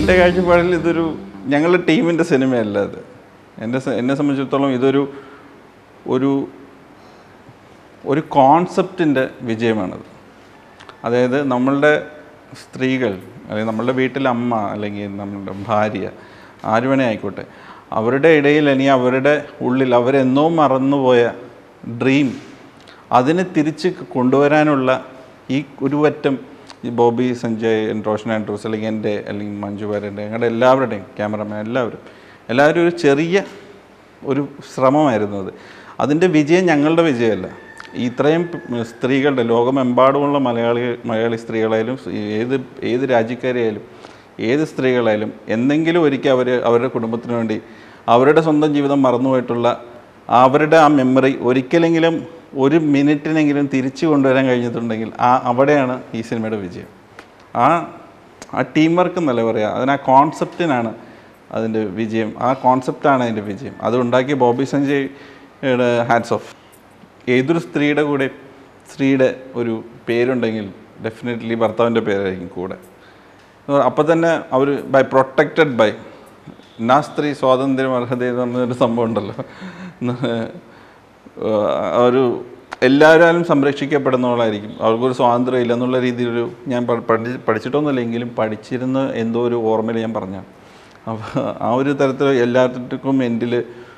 എൻ്റെ കാഴ്ചപ്പാടിൽ ഇതൊരു ഞങ്ങളുടെ ടീമിൻ്റെ സിനിമയല്ല ഇത് എൻ്റെ സ- എന്നെ സംബന്ധിച്ചിടത്തോളം ഇതൊരു ഒരു ഒരു കോൺസെപ്റ്റിൻ്റെ വിജയമാണത് അതായത് നമ്മളുടെ സ്ത്രീകൾ അതായത് നമ്മളുടെ വീട്ടിലെ അമ്മ അല്ലെങ്കിൽ നമ്മളുടെ ഭാര്യ ആര് വേണേ ആയിക്കോട്ടെ അവരുടെ ഇടയിൽ അല്ലെങ്കിൽ അവരുടെ ഉള്ളിൽ അവരെന്നോ മറന്നുപോയ ഡ്രീം അതിനെ തിരിച്ച് കൊണ്ടുവരാനുള്ള ഈ ഒരു പറ്റം ഈ ബോബി സഞ്ജയ് റോഷൻ ആൻഡ്രൂസ് അല്ലെങ്കിൽ എൻ്റെ അല്ലെങ്കിൽ മഞ്ജു വാര്യൻ്റെ ഞങ്ങളുടെ എല്ലാവരുടെയും ക്യാമറമാൻ എല്ലാവരും എല്ലാവരും ഒരു ചെറിയ ഒരു ശ്രമമായിരുന്നു അത് അതിൻ്റെ വിജയം ഞങ്ങളുടെ വിജയമല്ല ഇത്രയും പ് സ്ത്രീകളുടെ ലോകമെമ്പാടുമുള്ള മലയാളി മലയാളി സ്ത്രീകളായാലും ഏത് ഏത് രാജ്യക്കാരെയായാലും ഏത് സ്ത്രീകളായാലും എന്തെങ്കിലും ഒരിക്കൽ അവർ അവരുടെ കുടുംബത്തിന് വേണ്ടി അവരുടെ സ്വന്തം ജീവിതം മറന്നുപോയിട്ടുള്ള അവരുടെ ആ മെമ്മറി ഒരിക്കലെങ്കിലും ഒരു മിനിറ്റിനെങ്കിലും തിരിച്ചു കൊണ്ടുവരാൻ കഴിഞ്ഞിട്ടുണ്ടെങ്കിൽ ആ അവിടെയാണ് ഈ സിനിമയുടെ വിജയം ആ ആ ടീം വർക്ക് എന്നല്ല പറയുക അതിന് ആ കോൺസെപ്റ്റിനാണ് അതിൻ്റെ വിജയം ആ കോൺസെപ്റ്റാണ് അതിൻ്റെ വിജയം അത് ഉണ്ടാക്കിയ ബോബി സഞ്ജയ്യുടെ ഹാറ്റ്സ് ഓഫ് ഏതൊരു സ്ത്രീയുടെ കൂടെ സ്ത്രീയുടെ ഒരു പേരുണ്ടെങ്കിൽ ഡെഫിനറ്റ്ലി ഭർത്താവിൻ്റെ പേരായിരിക്കും കൂടെ അപ്പോൾ തന്നെ അവർ ബൈ പ്രൊട്ടക്റ്റഡ് ബൈ നാ സ്ത്രീ സ്വാതന്ത്ര്യം അർഹത എന്ന് പറഞ്ഞൊരു സംഭവം ഉണ്ടല്ലോ ഏഹ് ഒരു എല്ലാവരും സംരക്ഷിക്കപ്പെടുന്നവളായിരിക്കും അവർക്കൊരു സ്വാതന്ത്ര്യം ഇല്ല എന്നുള്ള രീതിയിലൊരു ഞാൻ പ- പഠി പഠിച്ചിട്ടൊന്നുമില്ല എങ്കിലും പഠിച്ചിരുന്ന എന്തോ ഒരു ഓർമ്മയിൽ ഞാൻ പറഞ്ഞ അപ്പോൾ ആ ഒരു തരത്തിൽ എല്ലാവർക്കും എൻഡിൽ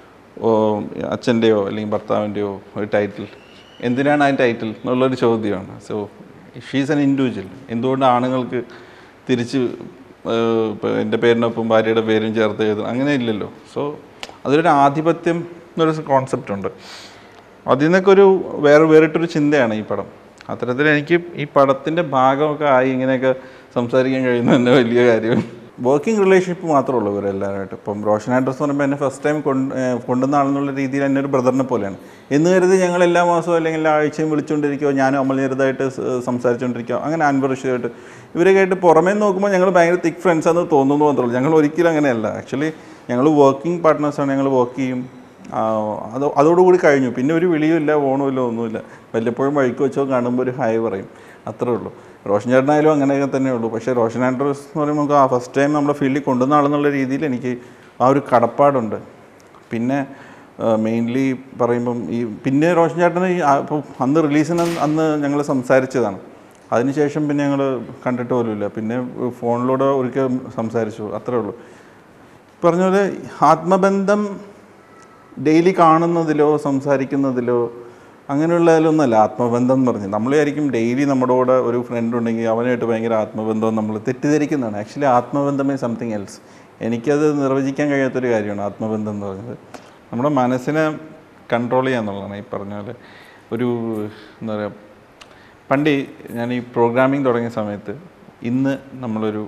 അച്ഛൻ്റെയോ അല്ലെങ്കിൽ ഭർത്താവിൻ്റെയോ ഒരു ടൈറ്റിൽ എന്തിനാണ് ആ ടൈറ്റിൽ എന്നുള്ളൊരു ചോദ്യമാണ് സോ ഷീസ് ആൻ ഇൻഡിവിജ്വൽ എന്തുകൊണ്ട് ആണുങ്ങൾക്ക് തിരിച്ച് ഇപ്പോൾ എൻ്റെ പേരിനൊപ്പം ഭാര്യയുടെ പേരും ചേർത്ത് എഴുതും അങ്ങനെ ഇല്ലല്ലോ സോ അതൊരു ആധിപത്യം എന്നൊരു കോൺസെപ്റ്റ് ഉണ്ട് അതിൽ നിന്നൊക്കെ ഒരു വേറെ വേറിട്ടൊരു ചിന്തയാണ് ഈ പടം അത്തരത്തിൽ എനിക്ക് ഈ പടത്തിൻ്റെ ഭാഗമൊക്കെ ആയി ഇങ്ങനെയൊക്കെ സംസാരിക്കാൻ കഴിയുന്ന തന്നെ വലിയ കാര്യം വർക്കിംഗ് റിലേഷൻഷിപ്പ് മാത്രമേ ഉള്ളൂ ഇവരെല്ലാവരുമായിട്ട് ഇപ്പം റോഷൻ ആൻഡ്രസ് എന്ന് പറയുമ്പോൾ എന്നെ ഫസ്റ്റ് ടൈം കൊണ്ട് ഏഹ് കൊണ്ടുവന്ന ആളെന്നുള്ള രീതിയിൽ എന്നെ ഒരു ബ്രദറിനെ പോലെയാണ് എന്ന് കരുതി ഞങ്ങൾ എല്ലാ മാസവും അല്ലെങ്കിൽ എല്ലാ ആഴ്ചയും വിളിച്ചുകൊണ്ടിരിക്കുകയോ ഞാനും അമൽ ചെറുതായിട്ട് സംസാരിച്ചുകൊണ്ടിരിക്കുകയോ അങ്ങനെ അൻവറിഷമായിട്ട് ഇവരൊക്കെ ആയിട്ട് പുറമേ നോക്കുമ്പോൾ ഞങ്ങൾ ഭയങ്കര തിക് ഫ്രണ്ട്സ് ആണെന്ന് തോന്നുന്നു മാത്രമേ ഉള്ളൂ ഞങ്ങൾ ഒരിക്കലും അങ്ങനെയല്ല ആക്ച്വലി ഞങ്ങൾ വർക്കിംഗ് പാർട്ട്നേഴ്സാണ് ഞങ്ങൾ വർക്ക് ചെയ്യും ആ, അത് അതോടുകൂടി കഴിഞ്ഞു പിന്നെ ഒരു വിളിയുമില്ല ഓണമില്ല ഒന്നുമില്ല വല്ലപ്പോഴും വഴിക്ക് വെച്ചോ കാണുമ്പോൾ ഒരു ഹായ് പറയും അത്രേ ഉള്ളൂ റോഷൻ ചേട്ടനായാലും അങ്ങനെയൊക്കെ തന്നെ ഉള്ളൂ പക്ഷേ റോഷൻ ആൻഡ്രോസ് എന്ന് പറയുമ്പോൾ നമുക്ക് ആ ഫസ്റ്റ് ടൈം നമ്മുടെ ഫീൽഡിൽ കൊണ്ടുവന്ന ആളെന്നുള്ള രീതിയിൽ എനിക്ക് ആ ഒരു കടപ്പാടുണ്ട് പിന്നെ മെയിൻലി പറയുമ്പം ഈ പിന്നെ റോഷൻ ചേട്ടന് ഈ ആ- ഇപ്പോൾ അന്ന് റിലീസിന് അന്ന് ഞങ്ങൾ സംസാരിച്ചതാണ് അതിനുശേഷം പിന്നെ ഞങ്ങൾ കണ്ടിട്ട് പോലുമില്ല പിന്നെ ഫോണിലൂടെ ഒരിക്കൽ സംസാരിച്ചു അത്രേ ഉള്ളൂ പറഞ്ഞ പോലെ ആത്മബന്ധം ഡെയിലി കാണുന്നതിലോ സംസാരിക്കുന്നതിലോ അങ്ങനെയുള്ളതിലൊന്നല്ല ആത്മബന്ധം എന്ന് പറഞ്ഞ് നമ്മൾ വിചാരിക്കും ഡെയിലി നമ്മുടെ കൂടെ ഒരു ഫ്രണ്ട് ഉണ്ടെങ്കിൽ അവനായിട്ട് ഭയങ്കര ആത്മബന്ധം നമ്മൾ തെറ്റിദ്ധരിക്കുന്നതാണ് ആക്ച്വലി ആത്മബന്ധമേ സംതിങ് എൽസ് എനിക്കത് നിർവചിക്കാൻ കഴിയാത്തൊരു കാര്യമാണ് ആത്മബന്ധം എന്ന് പറയുന്നത് നമ്മുടെ മനസ്സിനെ കൺട്രോൾ ചെയ്യുക എന്നുള്ളതാണ് ഈ പറഞ്ഞ പോലെ ഒരു എന്താ പറയുക പണ്ട് ഈ ഞാൻ ഈ പ്രോഗ്രാമിംഗ് തുടങ്ങിയ സമയത്ത് ഇന്ന് നമ്മളൊരു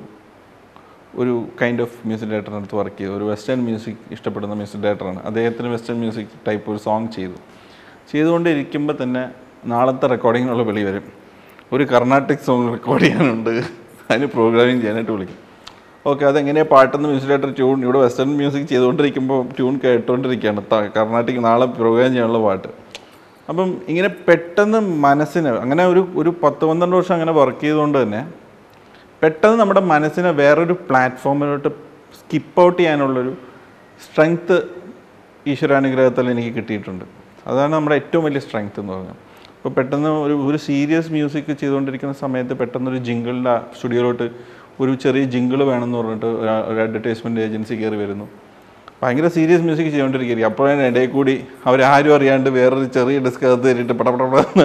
ഒരു കൈൻഡ് ഓഫ് മ്യൂസിക് ഡയറക്ടറിൻ്റെ അടുത്ത് വർക്ക് ചെയ്തു ഒരു വെസ്റ്റേൺ മ്യൂസിക് ഇഷ്ടപ്പെടുന്ന മ്യൂസിക് ഡയറക്ടറാണ് അദ്ദേഹത്തിന് വെസ്റ്റേൺ മ്യൂസിക് ടൈപ്പ് ഒരു സോങ് ചെയ്തു ചെയ്തുകൊണ്ടിരിക്കുമ്പോൾ തന്നെ നാളത്തെ റെക്കോർഡിങ്ങിനുള്ള വിളി വരും ഒരു കർണാട്ടിക് സോങ് റെക്കോർഡ് ചെയ്യാനുണ്ട് അതിന് പ്രോഗ്രാമിംഗ് ചെയ്യാനായിട്ട് വിളിക്കും ഓക്കെ അതെങ്ങനെയാണ് പാട്ടെന്ന് മ്യൂസിക് ഡയറക്ടർ ട്യൂൺ ഇവിടെ വെസ്റ്റേൺ മ്യൂസിക് ചെയ്തുകൊണ്ടിരിക്കുമ്പോൾ ട്യൂൺ കേട്ടുകൊണ്ടിരിക്കുകയാണ് ത- കർണാട്ടിക് നാളെ പ്രോഗ്രാം ചെയ്യാനുള്ള പാട്ട് അപ്പം ഇങ്ങനെ പെട്ടെന്ന് മനസ്സിന് അങ്ങനെ ഒരു ഒരു പത്ത് പന്ത്രണ്ട് വർഷം അങ്ങനെ വർക്ക് ചെയ്തുകൊണ്ട് തന്നെ പെട്ടെന്ന് നമ്മുടെ മനസ്സിനെ വേറൊരു പ്ലാറ്റ്ഫോമിലോട്ട് സ്കിപ്പ് ഔട്ട് ചെയ്യാനുള്ളൊരു സ്ട്രെങ്ത്ത് ഈശ്വരാനുഗ്രഹത്തിൽ എനിക്ക് കിട്ടിയിട്ടുണ്ട് അതാണ് നമ്മുടെ ഏറ്റവും വലിയ സ്ട്രെങ്ത് എന്ന് പറഞ്ഞാൽ ഇപ്പോൾ പെട്ടെന്ന് ഒരു ഒരു സീരിയസ് മ്യൂസിക് ചെയ്തുകൊണ്ടിരിക്കുന്ന സമയത്ത് പെട്ടെന്ന് ഒരു ജിങ്കിളിൻ്റെ സ്റ്റുഡിയോയിലോട്ട് ഒരു ചെറിയ ജിങ്കിൾ വേണമെന്ന് പറഞ്ഞിട്ട് ഒരു- ഒരു അഡ്വർടൈസ്മെൻറ്റ് ഏജൻസി കയറി വരുന്നു ഭയങ്കര സീരിയസ് മ്യൂസിക് ചെയ്തുകൊണ്ടിരിക്കുകയായിരിക്കും അപ്പോഴാണ് ഇടയിൽ കൂടി അവരാരും അറിയാണ്ട് വേറൊരു ചെറിയ ഡിസ്ക് അകത്ത് കയറിയിട്ട് പടപടപട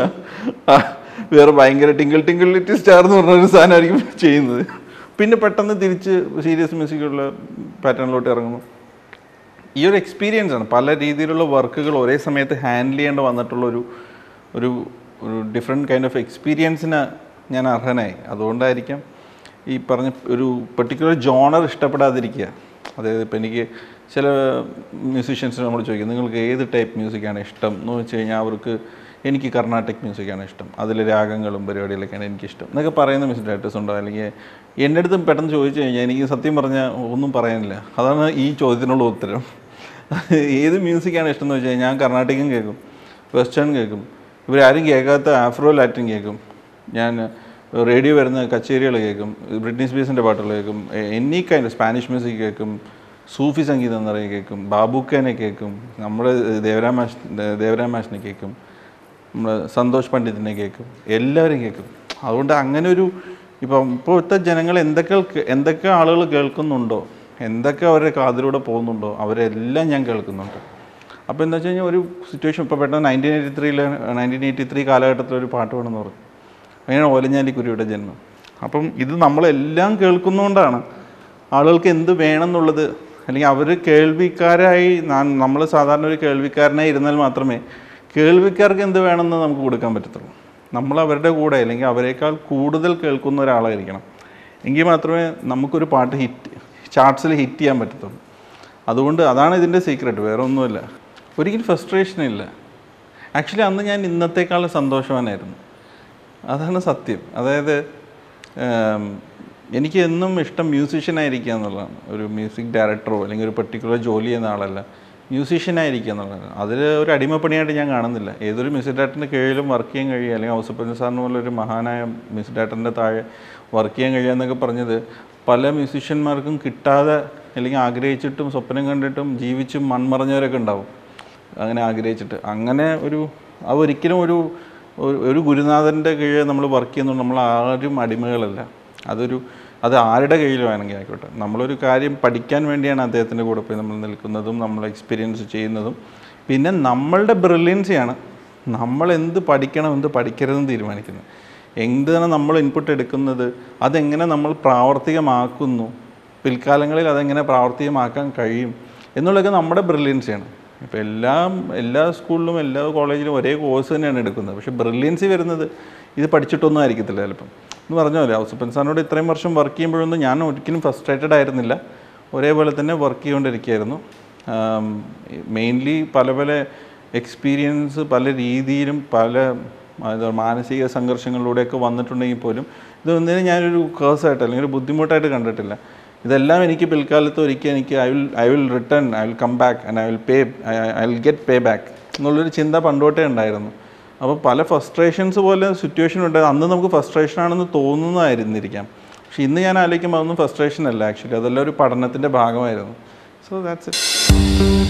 വേറെ ഭയങ്കര ടിങ്കിൾ ടിങ്കിൾ ലിറ്റ് സ്റ്റാർ എന്ന് പറഞ്ഞൊരു സാധനമായിരിക്കും ചെയ്യുന്നത് പിന്നെ പെട്ടെന്ന് തിരിച്ച് സീരിയസ് മ്യൂസിക്കുള്ള പാറ്റേണിലോട്ട് ഇറങ്ങുന്നു ഈ ഒരു എക്സ്പീരിയൻസ് ആണ് പല രീതിയിലുള്ള വർക്കുകൾ ഒരേ സമയത്ത് ഹാൻഡിൽ ചെയ്യേണ്ട വന്നിട്ടുള്ള ഒരു ഒരു ഒരു ഡിഫറെൻറ്റ് കൈൻഡ് ഓഫ് എക്സ്പീരിയൻസിന് ഞാൻ അർഹനായി അതുകൊണ്ടായിരിക്കാം ഈ പറഞ്ഞ ഒരു പെർട്ടിക്കുലർ ജോണർ ഇഷ്ടപ്പെടാതിരിക്കുക അതായത് ഇപ്പം എനിക്ക് ചില മ്യൂസീഷ്യൻസിന് നമ്മൾ ചോദിക്കും നിങ്ങൾക്ക് ഏത് ടൈപ്പ് മ്യൂസിക്കാണ് ഇഷ്ടം എന്ന് വെച്ച് കഴിഞ്ഞാൽ അവർക്ക് എനിക്ക് കർണാട്ടിക് മ്യൂസിക്കാണ് ഇഷ്ടം അതിൽ രാഗങ്ങളും പരിപാടികളൊക്കെയാണ് എനിക്കിഷ്ടം എന്നൊക്കെ പറയുന്ന മ്യൂസിക് ഡയറക്ടേഴ്സ് ഉണ്ടോ അല്ലെങ്കിൽ എൻ്റെ അടുത്തും പെട്ടെന്ന് ചോദിച്ചു കഴിഞ്ഞാൽ എനിക്ക് സത്യം പറഞ്ഞാൽ ഒന്നും പറയാനില്ല അതാണ് ഈ ചോദ്യത്തിനുള്ള ഉത്തരം ഏത് മ്യൂസിക്കാണ് ഇഷ്ടം എന്ന് വെച്ച് കഴിഞ്ഞാൽ ഞാൻ കർണാട്ടിക്കും കേൾക്കും വെസ്റ്റേൺ കേൾക്കും ഇവരാരും കേൾക്കാത്ത ആഫ്രോ ലാറ്റിൻ കേൾക്കും ഞാൻ റേഡിയോ വരുന്ന കച്ചേരികൾ കേൾക്കും ബ്രിട്നി സ്പീസിൻ്റെ പാട്ടുകൾ കേൾക്കും എനി കൈൻഡ് സ്പാനിഷ് മ്യൂസിക് കേൾക്കും സൂഫി സംഗീതം എന്ന് പറയുക കേൾക്കും ബാബുക്കേനെ കേൾക്കും നമ്മുടെ ദേവരാം മാഷ് ദേവരാം മാഷിനെ കേൾക്കും നമ്മൾ സന്തോഷ് പണ്ഡിതിനെ കേൾക്കും എല്ലാവരും കേൾക്കും അതുകൊണ്ട് അങ്ങനെ ഒരു ഇപ്പം ഇപ്പോഴത്തെ ജനങ്ങൾ എന്തൊക്കെ കേ- എന്തൊക്കെ ആളുകൾ കേൾക്കുന്നുണ്ടോ എന്തൊക്കെ അവരുടെ കാതിലൂടെ പോകുന്നുണ്ടോ അവരെല്ലാം ഞാൻ കേൾക്കുന്നുണ്ട് അപ്പോൾ എന്താ വെച്ച് കഴിഞ്ഞാൽ ഒരു സിറ്റുവേഷൻ ഇപ്പോൾ പെട്ടെന്ന് നയൻറ്റീൻ എയ്റ്റി ത്രീയിൽ നയൻറ്റീൻ എയ്റ്റി ത്രീ കാലഘട്ടത്തിൽ ഒരു പാട്ട് വേണമെന്ന് പറഞ്ഞു അങ്ങനെയാണ് ഓലഞ്ഞാലിക്കുരിയുടെ ജന്മം അപ്പം ഇത് നമ്മളെല്ലാം കേൾക്കുന്നതുകൊണ്ടാണ് ആളുകൾക്ക് എന്ത് വേണമെന്നുള്ളത് അല്ലെങ്കിൽ അവർ കേൾവിക്കാരായി നമ്മൾ സാധാരണ ഒരു കേൾവിക്കാരനായി ഇരുന്നാൽ മാത്രമേ കേൾവിക്കാർക്ക് എന്ത് വേണമെന്ന് നമുക്ക് കൊടുക്കാൻ പറ്റത്തുള്ളൂ നമ്മൾ അവരുടെ കൂടെ അല്ലെങ്കിൽ അവരെക്കാൾ കൂടുതൽ കേൾക്കുന്ന ഒരാളായിരിക്കണം എങ്കിൽ മാത്രമേ നമുക്കൊരു പാട്ട് ഹിറ്റ് ചാർട്സിൽ ഹിറ്റ് ചെയ്യാൻ പറ്റത്തുള്ളൂ അതുകൊണ്ട് അതാണ് ഇതിൻ്റെ സീക്രട്ട് വേറെ ഒന്നുമില്ല ഒരിക്കലും ഫ്രസ്ട്രേഷൻ ഇല്ല ആക്ച്വലി അന്ന് ഞാൻ ഇന്നത്തേക്കാളും സന്തോഷവാനായിരുന്നു അതാണ് സത്യം അതായത് ഉം, എനിക്ക് എന്നും ഇഷ്ടം മ്യൂസീഷ്യനായിരിക്കുക എന്നുള്ളതാണ് ഒരു മ്യൂസിക് ഡയറക്ടറോ അല്ലെങ്കിൽ ഒരു പെർട്ടിക്കുലർ ജോലി ചെയ്യുന്ന ആളല്ല മ്യൂസീഷ്യനായിരിക്കുക എന്നുള്ളതാണ് അതിൽ ഒരു അടിമപ്പണിയായിട്ട് ഞാൻ കാണുന്നില്ല ഏതൊരു മ്യൂസിക് ഡയറക്ടറിൻ്റെ കീഴിലും വർക്ക് ചെയ്യാൻ കഴിയുക അല്ലെങ്കിൽ ഔസപ്പൻ സാറിന് പോലെ ഒരു മഹാനായ മ്യൂസിക് ഡയറക്ടറിൻ്റെ താഴെ വർക്ക് ചെയ്യാൻ കഴിയുക എന്നൊക്കെ പറഞ്ഞത് പല മ്യൂസീഷ്യന്മാർക്കും കിട്ടാതെ അല്ലെങ്കിൽ ആഗ്രഹിച്ചിട്ടും സ്വപ്നം കണ്ടിട്ടും ജീവിച്ചും മൺമറഞ്ഞവരൊക്കെ ഉണ്ടാവും അങ്ങനെ ആഗ്രഹിച്ചിട്ട് അങ്ങനെ ഒരു അത് ഒരിക്കലും ഒരു ഒരു- ഒരു ഗുരുനാഥൻ്റെ കീഴിൽ നമ്മൾ വർക്ക് ചെയ്യുന്നത് നമ്മൾ ആരും അടിമകളല്ല അതൊരു അത് ആരുടെ കീഴിലും വേണമെങ്കിൽ ആയിക്കോട്ടെ നമ്മളൊരു കാര്യം പഠിക്കാൻ വേണ്ടിയാണ് അദ്ദേഹത്തിൻ്റെ കൂടെ പോയി നമ്മൾ നിൽക്കുന്നതും നമ്മൾ എക്സ്പീരിയൻസ് ചെയ്യുന്നതും പിന്നെ നമ്മളുടെ ബ്രില്യൻസിയാണ് നമ്മൾ എന്ത് പഠിക്കണം എന്ത് പഠിക്കരുതെന്ന് തീരുമാനിക്കുന്നത് എന്താണ് നമ്മൾ ഇൻപുട്ട് എടുക്കുന്നത് അതെങ്ങനെ നമ്മൾ പ്രാവർത്തികമാക്കുന്നു പിൽക്കാലങ്ങളിൽ അതെങ്ങനെ പ്രാവർത്തികമാക്കാൻ കഴിയും എന്നുള്ളതൊക്കെ നമ്മുടെ ബ്രില്യൻസിയാണ് ഇപ്പോൾ എല്ലാം എല്ലാ സ്കൂളിലും എല്ലാ കോളേജിലും ഒരേ കോഴ്സ് തന്നെയാണ് എടുക്കുന്നത് പക്ഷേ ബ്രില്യൻസി വരുന്നത് ഇത് പഠിച്ചിട്ടൊന്നും ആയിരിക്കത്തില്ല ചിലപ്പം എന്ന് പറഞ്ഞ പോലെ ഔസപ്പൻ സാറിനോട് ഇത്രയും വർഷം വർക്ക് ചെയ്യുമ്പോഴൊന്നും ഞാൻ ഒരിക്കലും ഫ്രസ്ട്രേറ്റഡ് ആയിരുന്നില്ല ഒരേപോലെ തന്നെ വർക്ക് ചെയ്തുകൊണ്ടിരിക്കുകയായിരുന്നു മെയിൻലി പല പല എക്സ്പീരിയൻസ് പല രീതിയിലും പല അത് മാനസിക സംഘർഷങ്ങളിലൂടെയൊക്കെ വന്നിട്ടുണ്ടെങ്കിൽ പോലും ഇതൊന്നിനും ഞാനൊരു കേഴ്സായിട്ട് അല്ലെങ്കിൽ ഒരു ബുദ്ധിമുട്ടായിട്ട് കണ്ടിട്ടില്ല ഇതെല്ലാം എനിക്ക് പിൽക്കാലത്ത് ഒരിക്കൽ എനിക്ക് I will I will return I will come back and I will pay I will get pay back എന്നുള്ളൊരു ചിന്ത പണ്ടോട്ടേ ഉണ്ടായിരുന്നു അപ്പോൾ പല ഫ്രസ്ട്രേഷൻസ് പോലെ സിറ്റുവേഷൻ ഉണ്ട് അന്ന് നമുക്ക് ഫ്രസ്ട്രേഷൻ ആണെന്ന് തോന്നുന്നതായിരുന്നിരിക്കാം പക്ഷെ ഇന്ന് ഞാൻ ആലോചിക്കുമ്പോൾ അതൊന്നും ഫ്രസ്ട്രേഷൻ അല്ല ആക്ച്വലി അതെല്ലാം ഒരു പഠനത്തിൻ്റെ ഭാഗമായിരുന്നു സോ ദാറ്റ്സ് ഇറ്റ്